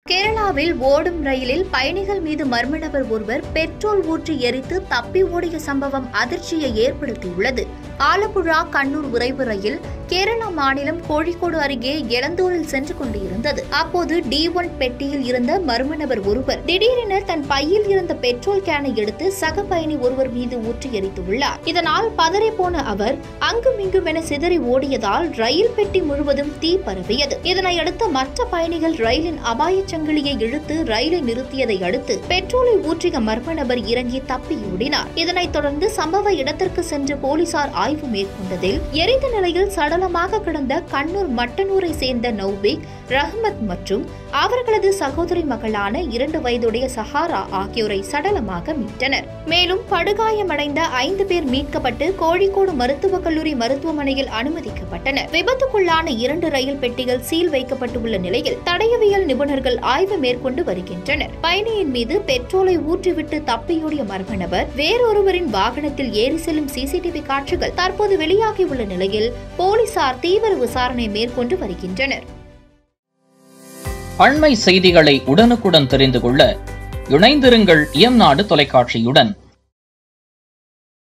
கேரளாவில் ஓடும் ரயிலில் பயணிகள் மீது மர்ம நபர் ஒருவர் பெட்ரோல் ஊற்றி எரித்து தப்பி ஓடிய சம்பவம் அதிர்ச்சியை ஏற்படுத்தியுள்ளது ஆலப்புழா கண்ணூர் விரைவு ரயில் கேரளா மாநிலம் கோழிக்கோடு அருகே எளந்தூரில் சென்று கொண்டிருந்தது அப்போது டி ஒன் பெட்டியில் இருந்த மர்ம நபர் ஒருவர் திடீரென தன் பையில் இருந்த பெட்ரோல் கேனை எடுத்து சக பயணி ஒருவர் மீது ஊற்றி எரித்துள்ளார் இதனால் பதறி போன அவர் அங்கும் இங்கும் என சிதறி ஓடியதால் ரயில் பெட்டி முழுவதும் தீ பரவியது இதனையடுத்து மற்ற பயணிகள் ரயிலின் அபாயச் சங்கிலியை இழுத்து ரயிலை நிறுத்தியதை அடுத்து பெட்ரோலை ஊற்றிய மர்ம நபர் இறங்கி தப்பியோடினார் இதனைத் தொடர்ந்து சம்பவ இடத்திற்கு சென்று போலீசார் ஆய்வு மேற்கொண்டதில் எரிந்த நிலையில் சடலமாக கிடந்த கண்ணூர் மட்டனூரை சேர்ந்த நௌபிக் ரஹ்மத் மற்றும் அவர்களது சகோதரி மகளான இரண்டு வயதுடைய சஹாரா ஆகியோரை சடலமாக மீட்டனர் மேலும் படுகாயமடைந்த ஐந்து பேர் மீட்கப்பட்டு கோழிக்கோடு மருத்துவக் கல்லூரி மருத்துவமனையில் அனுமதிக்கப்பட்டனர் விபத்துக்குள்ளான இரண்டு ரயில் பெட்டிகள் சீல் வைக்கப்பட்டுள்ள நிலையில் தடயவியல் நிபுணர்கள் ஆய்வு மேற்கொண்டு வருகின்றனர் பயணியின் மீது பெட்ரோலை ஊற்றிவிட்டு தப்பியோடிய மர்ம நபர் வேறொருவரின் வாகனத்தில் ஏறி செல்லும் சிசிடிவி காட்சிகள் தற்போது வெளியாகியுள்ள நிலையில் போலீசார் தீவிர விசாரணை மேற்கொண்டு வருகின்றனர் அண்மை செய்திகளை உடனுக்குடன் தெரிந்து கொள்ள இணைந்திருங்கள் இயம்நாடு தொலைக்காட்சியுடன்